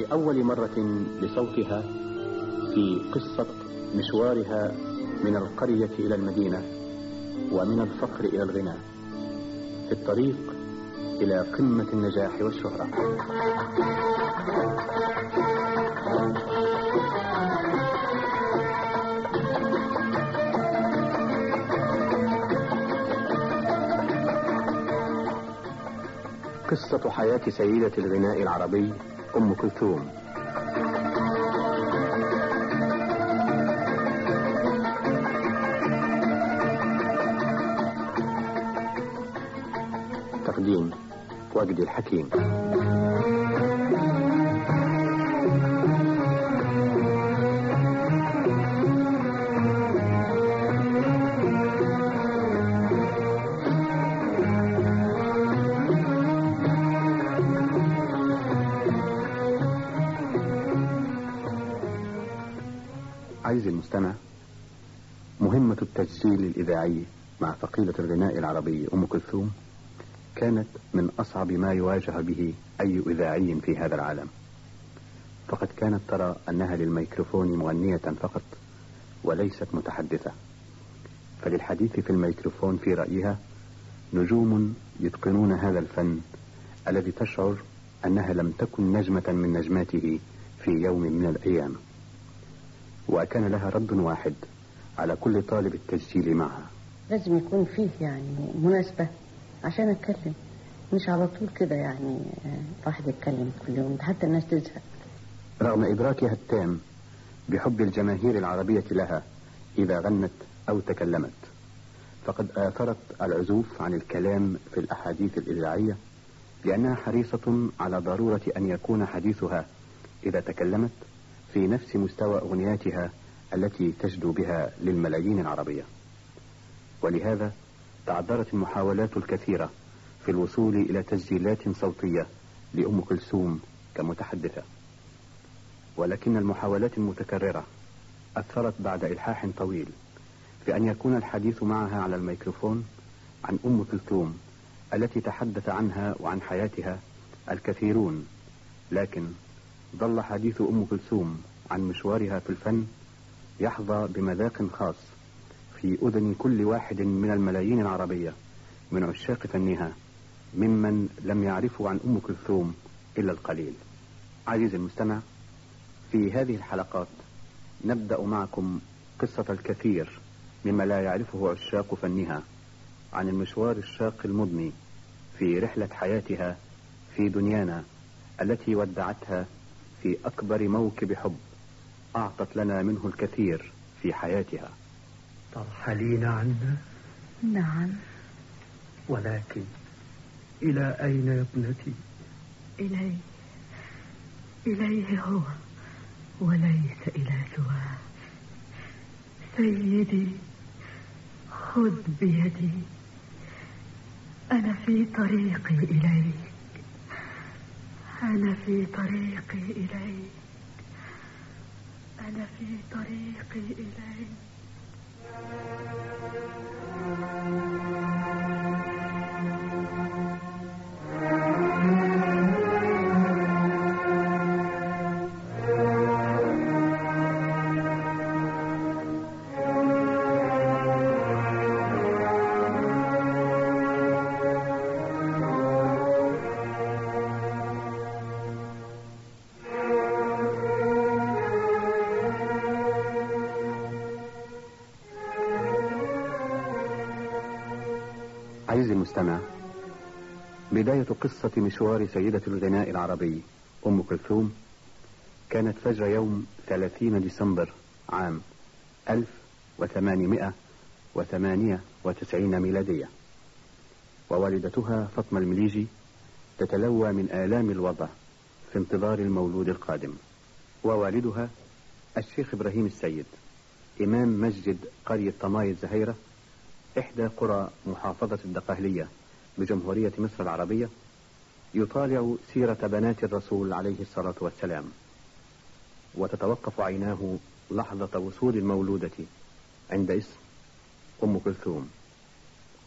لأول مرة لصوتها في قصة مشوارها من القرية إلى المدينة ومن الفقر إلى الغنى في الطريق إلى قمة النجاح والشهرة قصة حياة سيدة الغناء العربي أم كلثوم تقديم وجدي الحكيم عزيزي المستمع مهمة التسجيل الإذاعي مع ثقيلة الغناء العربي أم كلثوم كانت من أصعب ما يواجه به أي إذاعي في هذا العالم فقد كانت ترى أنها للميكروفون مغنية فقط وليست متحدثة فللحديث في الميكروفون في رأيها نجوم يتقنون هذا الفن الذي تشعر أنها لم تكن نجمة من نجماته في يوم من الأيام وكان لها رد واحد على كل طالب التسجيل معها لازم يكون فيه يعني مناسبة عشان اتكلم مش على طول كده يعني آه، واحد يتكلم كل يوم ده حتى الناس تزهق رغم إدراكها التام بحب الجماهير العربية لها إذا غنت أو تكلمت فقد آثرت العزوف عن الكلام في الأحاديث الإذاعية لأنها حريصة على ضرورة أن يكون حديثها إذا تكلمت في نفس مستوى أغنياتها التي تجدو بها للملايين العربية ولهذا تعذرت المحاولات الكثيرة في الوصول إلى تسجيلات صوتية لأم كلثوم كمتحدثة ولكن المحاولات المتكررة أثرت بعد إلحاح طويل في أن يكون الحديث معها على الميكروفون عن أم كلثوم التي تحدث عنها وعن حياتها الكثيرون لكن ظل حديث أم كلثوم عن مشوارها في الفن يحظى بمذاق خاص في أذن كل واحد من الملايين العربية من عشاق فنها ممن لم يعرفوا عن أم كلثوم إلا القليل عزيزي المستمع في هذه الحلقات نبدأ معكم قصة الكثير مما لا يعرفه عشاق فنها عن المشوار الشاق المضني في رحلة حياتها في دنيانا التي ودعتها في أكبر موكب حب أعطت لنا منه الكثير في حياتها ترحلين عنا نعم ولكن إلى أين يا ابنتي إليه إليه هو وليس إلى سواه سيدي خذ بيدي أنا في طريقي إليك أنا في طريقي إليك أنا في طريقي إليك عزيزي المستمع بداية قصة مشوار سيدة الغناء العربي أم كلثوم كانت فجر يوم 30 ديسمبر عام 1898 ميلادية ووالدتها فاطمة المليجي تتلوى من آلام الوضع في انتظار المولود القادم ووالدها الشيخ إبراهيم السيد إمام مسجد قرية طماي الزهيرة إحدى قرى محافظة الدقهلية بجمهورية مصر العربية يطالع سيرة بنات الرسول عليه الصلاة والسلام وتتوقف عيناه لحظة وصول المولودة عند اسم أم كلثوم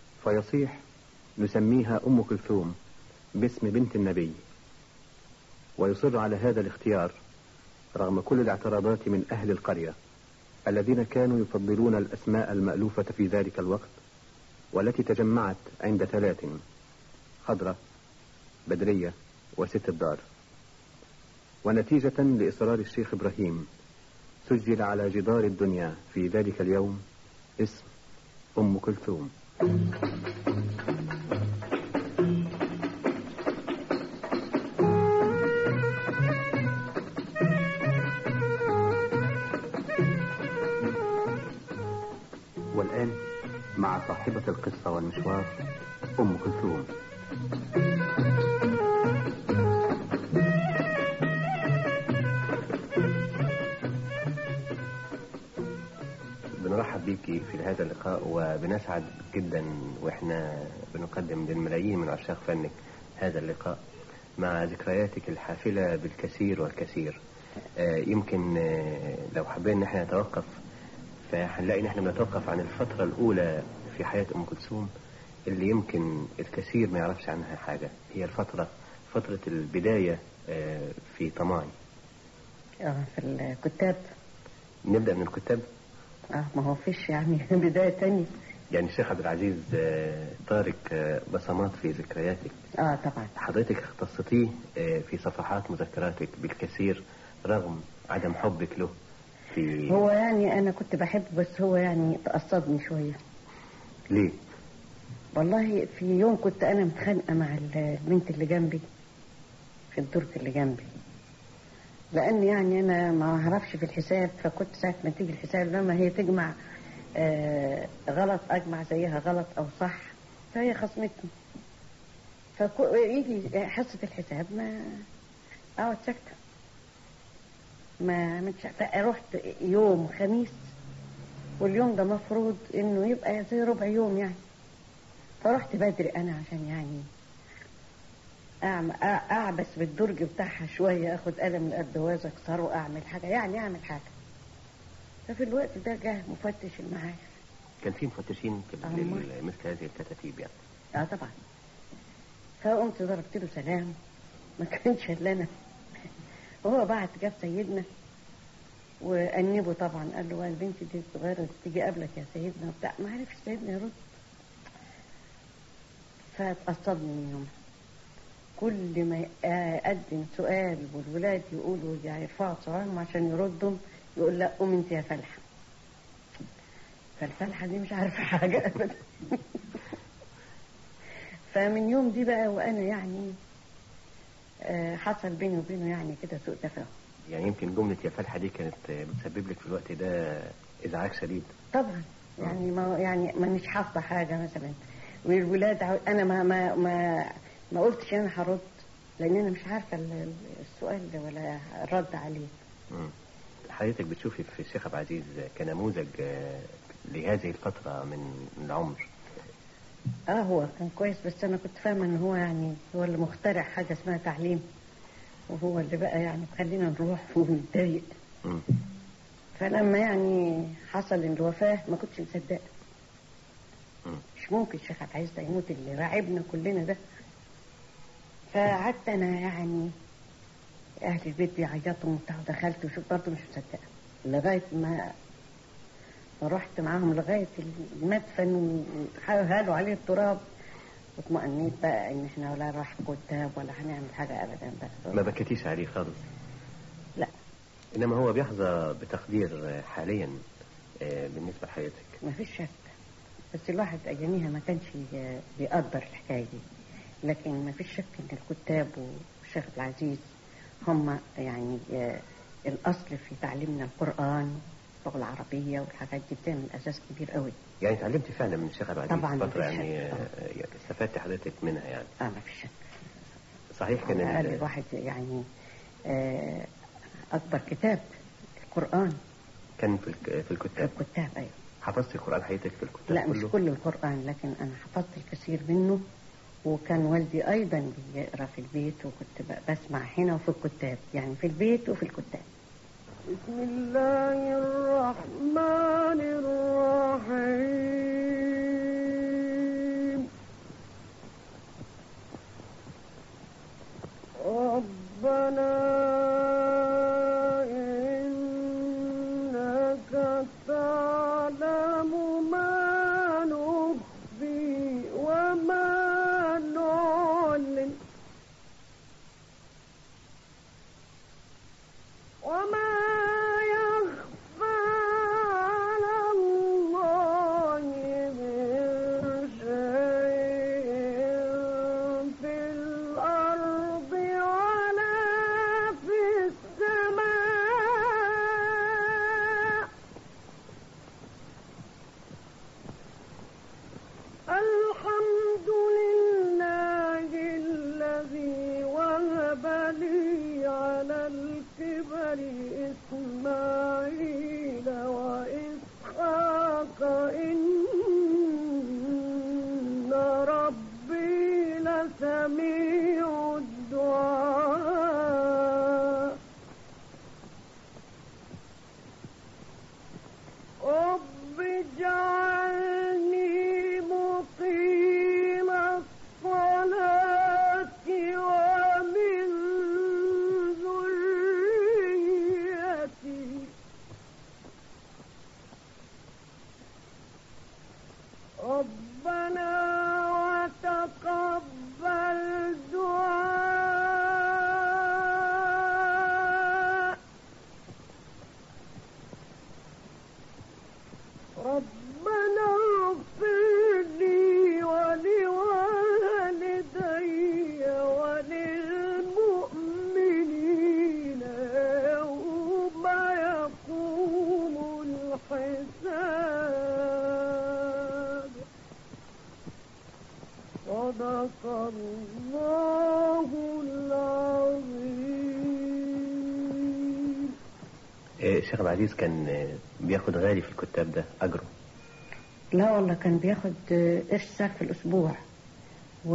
فيصيح نسميها أم كلثوم باسم بنت النبي ويصر على هذا الاختيار رغم كل الاعتراضات من أهل القرية الذين كانوا يفضلون الأسماء المألوفة في ذلك الوقت والتي تجمعت عند ثلاث خضرة بدرية وست الدار ونتيجة لإصرار الشيخ إبراهيم سجل على جدار الدنيا في ذلك اليوم اسم أم كلثوم والآن مع صاحبة القصة والمشوار أم كلثوم بنرحب بيكي في هذا اللقاء وبنسعد جدا واحنا بنقدم للملايين من عشاق فنك هذا اللقاء مع ذكرياتك الحافلة بالكثير والكثير آه، يمكن آه، لو حبينا ان احنا نتوقف فهنلاقي ان احنا بنتوقف عن الفترة الاولى في حياة ام كلثوم اللي يمكن الكثير ما يعرفش عنها حاجة هي الفترة فترة البداية آه، في طماي اه في الكتاب نبدأ من الكتاب اه ما هو فيش يعني بداية تانية يعني الشيخ عبد العزيز آه، تارك آه، بصمات في ذكرياتك اه طبعا حضرتك اختصتيه آه، في صفحات مذكراتك بالكثير رغم عدم حبك له في هو يعني انا كنت بحبه بس هو يعني تقصدني شوية ليه؟ والله في يوم كنت انا متخانقة مع البنت اللي جنبي في الدرج اللي جنبي لان يعني انا ما اعرفش في الحساب فكنت ساعة ما تيجي الحساب لما هي تجمع آه غلط اجمع زيها غلط او صح فهي خصمتني فيجي حصة الحساب ما اقعد ساكتة ما مش رحت يوم خميس واليوم ده مفروض انه يبقى زي ربع يوم يعني فرحت بدري انا عشان يعني أعم- أ- اعبس بالدرج بتاعها شويه اخد قلم القدواز اكسره اعمل حاجه يعني اعمل حاجه ففي الوقت ده جه مفتش المعاش كان في مفتشين في آه، لل- مثل هذه الكتاتيب يعني اه طبعا فقمت ضربت له سلام ما كانش الا انا وهو بعت جاب سيدنا وأنبه طبعا قال له البنت دي الصغيرة دي تيجي قبلك يا سيدنا وبتاع ما عرفش سيدنا يرد فاتقصدني من يوم كل ما أقدم سؤال والولاد يقولوا يعني يرفعوا صوابهم عشان يردوا يقول لا قوم انت يا فلحة فالفلحة دي مش عارفة حاجة أبدا فمن يوم دي بقى وأنا يعني آه، حصل بيني وبينه يعني كده سوء تفاهم يعني يمكن جملة يا فلحة دي كانت آه، بتسبب لك في الوقت ده إزعاج شديد طبعا يعني ما يعني ما مش حافظه حاجه مثلا والولاد عاو- انا ما ما ما ما قلتش انا هرد لان انا مش عارفه ال- ال- السؤال ده ولا الرد عليه مم. حضرتك بتشوفي في الشيخ عبد العزيز كنموذج آه، لهذه الفترة من العمر اه هو كان كويس بس انا كنت فاهمه ان هو يعني هو اللي مخترع حاجه اسمها تعليم وهو اللي بقى يعني خلينا نروح ونتضايق مم. فلما يعني حصل الوفاه ما كنتش مصدقه مم. مش ممكن الشيخ عبد العزيز ده يموت اللي راعبنا كلنا ده فقعدت انا يعني اهل البيت بيعيطوا وبتاع ودخلت وشوف برضه مش مصدقه لغايه ما ما رحت معاهم لغايه المدفن وهالوا عليه التراب واطمأنيت بقى ان احنا ولا راح كتاب ولا هنعمل حاجه ابدا بس ما بكيتيش عليه خالص لا إنما هو بيحظى بتقدير آه، حاليا آه، بالنسبة لحضرتك ما فيش شك بس الواحد اياميها ما كانش بيقدر الحكايه دي لكن ما فيش شك ان الكتاب والشيخ عبد العزيز هم يعني آه، الاصل في تعليمنا القران اللغه العربيه والحاجات دي بتعمل اساس كبير قوي يعني اتعلمت فعلا من الشيخ عبد العزيز طبعاً، فترة مفيش يعني شك. آه، يعني استفدت حضرتك منها يعني اه ما فيش شك صحيح كان على الأقل ال- الواحد يعني آه، اكبر كتاب القران كان في الك- في الكتاب الكتاب ايوه حفظت القرآن حضرتك في الكتاب لا مش كله كل القرآن لكن أنا حفظت الكثير منه وكان والدي أيضا بيقرأ في البيت وكنت ب- بسمع هنا وفي الكتاب يعني في البيت وفي الكتاب بسم الله الرحمن الرحيم ربنا ربنا وتقبل دعاء ربنا اغفر لي ولوالدي وللمؤمنين يوم يقوم الحساب صدق الله العظيم آه، الشيخ عبد العزيز كان آه، بياخد غالي في الكتاب ده اجره لا والله كان بياخد آه، قرش ساق في الأسبوع و...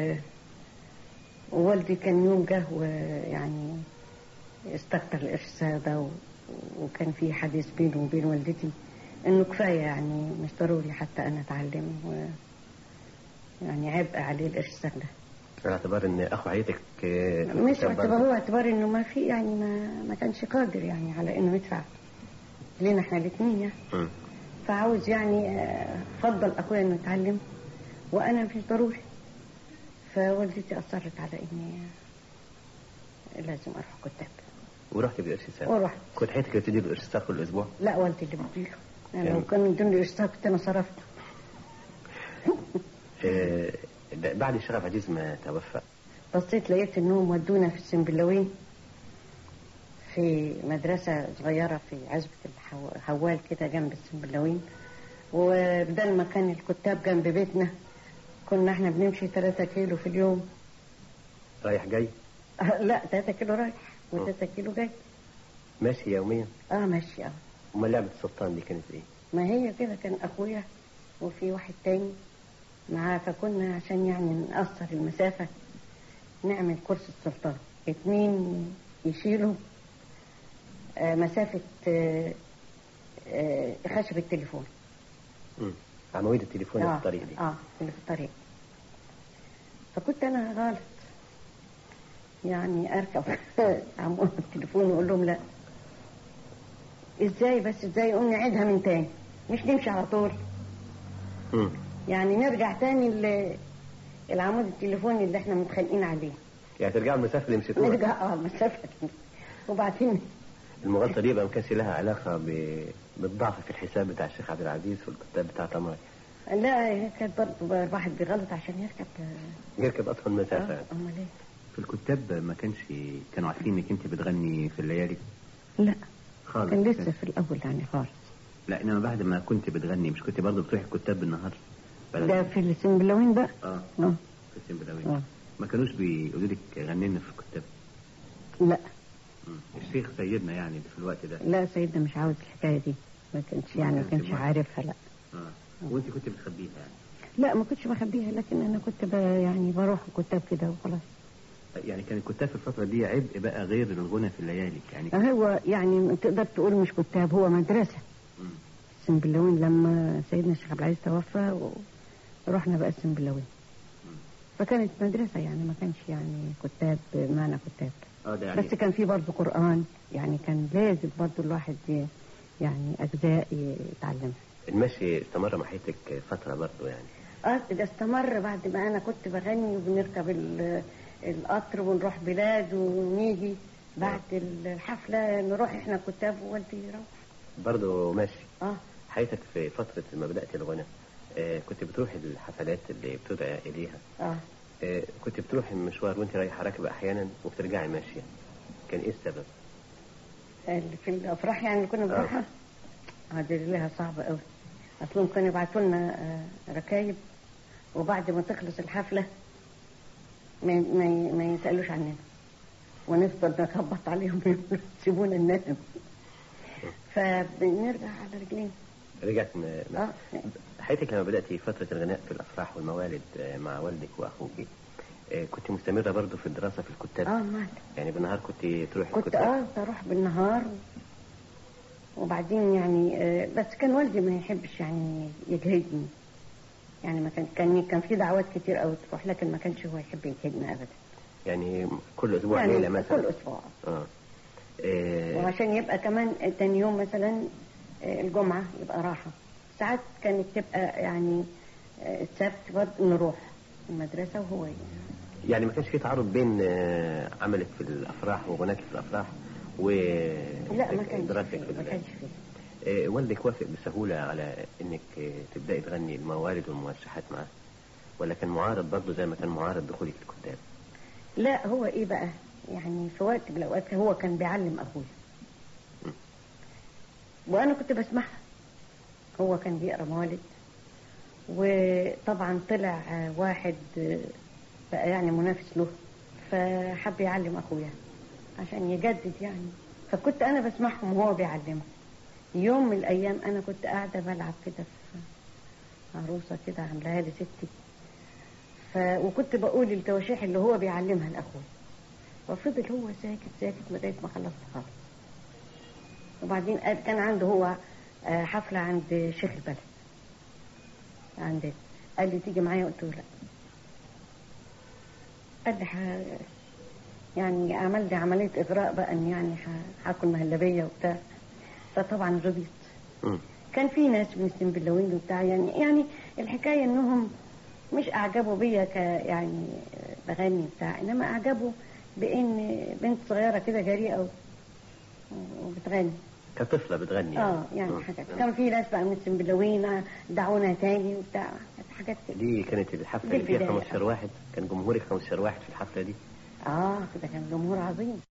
ووالدي كان يوم جه ويعني استكتر القرش ساق ده و... وكان في حديث بينه وبين والدتي انه كفايه يعني مش ضروري حتى انا اتعلم و... يعني عبء عليه القرش ساق ده على اعتبار ان اخو عيلتك آه، في مش الكتاب اعتبار برضه. هو اعتبار انه ما في يعني ما ما كانش قادر يعني على انه يدفع لنا احنا الاثنين يعني مم. فعاوز يعني آه، فضل اخويا انه يتعلم وانا مش ضروري فوالدتي اصرت على اني آه، لازم اروح كتاب ورحت بقرش ساق ورحت كنت حياتك بتدي له قرش ساق كل اسبوع لا والدي اللي بديله يعني لو يعني- كان يدوني قرشتها كنت انا صرفت آه، ده بعد الشيخ عبد العزيز ما توفى بصيت لقيت انهم ودونا في السنبلاوين في مدرسة صغيرة في عزبة الحوال كده جنب السنبلاوين وبدل ما كان الكتاب جنب بيتنا كنا احنا بنمشي 3 كيلو في اليوم رايح جاي لا 3 كيلو رايح و3 كيلو جاي ماشي يوميا اه ماشي اه امال لعبه السلطان دي كانت ايه؟ ما هي كده كان اخويا وفي واحد تاني معاه فكنا عشان يعني نقصر المسافة نعمل كرسي السلطان اتنين يشيلوا آه، مسافة آه، آه، خشب التليفون مم. عواميد التليفون في الطريق دي اه اللي في الطريق فكنت انا غلط يعني اركب عمود التليفون واقول لهم لا ازاي بس ازاي قوم نعيدها من تاني مش نمشي على طول مم. يعني نرجع تاني ل- العمود التليفوني اللي احنا متخانقين عليه يعني ترجعوا المسافه اللي مشيتوها نرجع اه المسافة دي. وبعدين المغالطه دي يبقى ما كانش لها علاقه ب... بالضعف في الحساب بتاع الشيخ عبد العزيز في الكتاب بتاع تمار لا هي كانت برضه الواحد بيغلط عشان يركب يركب اطول مسافه اه يعني. امال ايه في الكتاب ما كانش كانوا عارفين انك انت بتغني في الليالي لا خالص كان لسه في الاول يعني خالص لا انما بعد ما كنت بتغني مش كنت برضه بتروحي الكتاب بالنهار بدل- ده في السنبلاوين بقى اه اه في السنبلاوين آه. ما كانوش بيقولوا لك غني لنا في الكتاب لا مم. الشيخ سيدنا يعني في الوقت ده لا سيدنا مش عاوز الحكايه دي ما كانش يعني ما كانش عارفها لا اه وانت كنت بتخبيها يعني لا ما كنتش بخبيها لكن انا كنت ب يعني بروح الكتاب كده وخلاص يعني كان الكتاب في الفترة دي عبء بقى غير الغنى في الليالي يعني هو يعني تقدر تقول مش كتاب هو مدرسه مم. السنبلاوين لما سيدنا الشيخ عبد العزيز توفى ورحنا بقى السنبلاوين فكانت مدرسة يعني ما كانش يعني كتاب معنى كتاب اه ده يعني بس كان في برضه قرآن يعني كان لازم برضه الواحد ي- يعني أجزاء يتعلمها المشي استمر مع حياتك فتره برضه يعني اه ده استمر بعد ما انا كنت بغني وبنركب ال- القطر ونروح بلاد ونيجي بعد الحفلة نروح احنا كتاب ووالدي يروح برضه ماشي اه حياتك في فتره ما بدات الغنى آه كنت بتروح الحفلات اللي بتدعى اليها اه آه كنت بتروح المشوار وانت رايحه راكبه احيانا وبترجعي ماشيه كان ايه السبب؟ اللي في الافراح يعني اللي كنا بنروحها هذه لها صعبة قوي اصلهم كانوا يبعتوا لنا آه، ركايب وبعد ما تخلص الحفلة ما ما ما يسألوش عننا ونفضل نخبط عليهم يقولوا سيبونا ننام فبنرجع على رجلينا رجعت م... م- اه حياتك لما بدأتي فترة الغناء في الأفراح والموالد آه، مع والدك وأخوك آه، كنت مستمرة برضه في الدراسة في الكتاب اه مال يعني بالنهار كنت تروحي كنت الكتاب اه بروح بالنهار وبعدين يعني آه بس كان والدي ما يحبش يعني يجهدني يعني ما كان كان كان في دعوات كتير قوي تروح لكن ما كانش هو يحب يجهدنا ابدا يعني كل أسبوع يعني ليلة مثلا كل اسبوع اه آه، وعشان يبقى كمان تاني يوم مثلا آه، الجمعة يبقى راحة ساعات كانت تبقى يعني آه، السبت برضه نروح المدرسة وهو يعني. يعني ما كانش في تعارض بين آه، عملك في الافراح وغناك في الافراح و لا ما كانش دراستك فيه في ما ال- كانش فيه آه، والدك وافق بسهولة على انك آه، تبدأي تغني الموالد والموشحات معاه ولا كان معارض برضه زي ما كان معارض دخولك الكتاب لا هو ايه بقى يعني في وقت من الاوقات هو كان بيعلم اخويا م. وانا كنت بسمعها هو كان بيقرا موالد وطبعا طلع آه، واحد آه، بقى يعني منافس له فحب يعلم اخويا عشان يجدد يعني فكنت انا بسمعهم وهو بيعلمهم يوم من الايام انا كنت قاعده بلعب كده في عروسه كده عاملاها لي ستي ف... وكنت بقول التواشيح اللي هو بيعلمها لاخويا وفضل هو ساكت ساكت لغايه ما خلصت خالص وبعدين قال كان عنده هو آه، حفله عند شيخ البلد عند قال لي تيجي معايا قلت له لا قال لي ح... يعني عمل لي عمليه اغراء بقى ان يعني ح- هاكل مهلبيه وبتاع فطبعا رضيت مم. كان في ناس من السنبلاوين وبتاع يعني يعني الحكايه انهم مش اعجبوا بيا ك يعني بغني بتاع انما اعجبوا بان بنت صغيره كده جريئه و- وبتغني كطفلة بتغني اه يعني مم. حاجات كان في ناس بقى من السنبلاوين دعونا تاني وبتاع حاجات كده دي كانت الحفلة دي اللي فيها البداية. 15 واحد كان جمهورك 15 واحد في الحفلة دي اه كده كان جمهور عظيم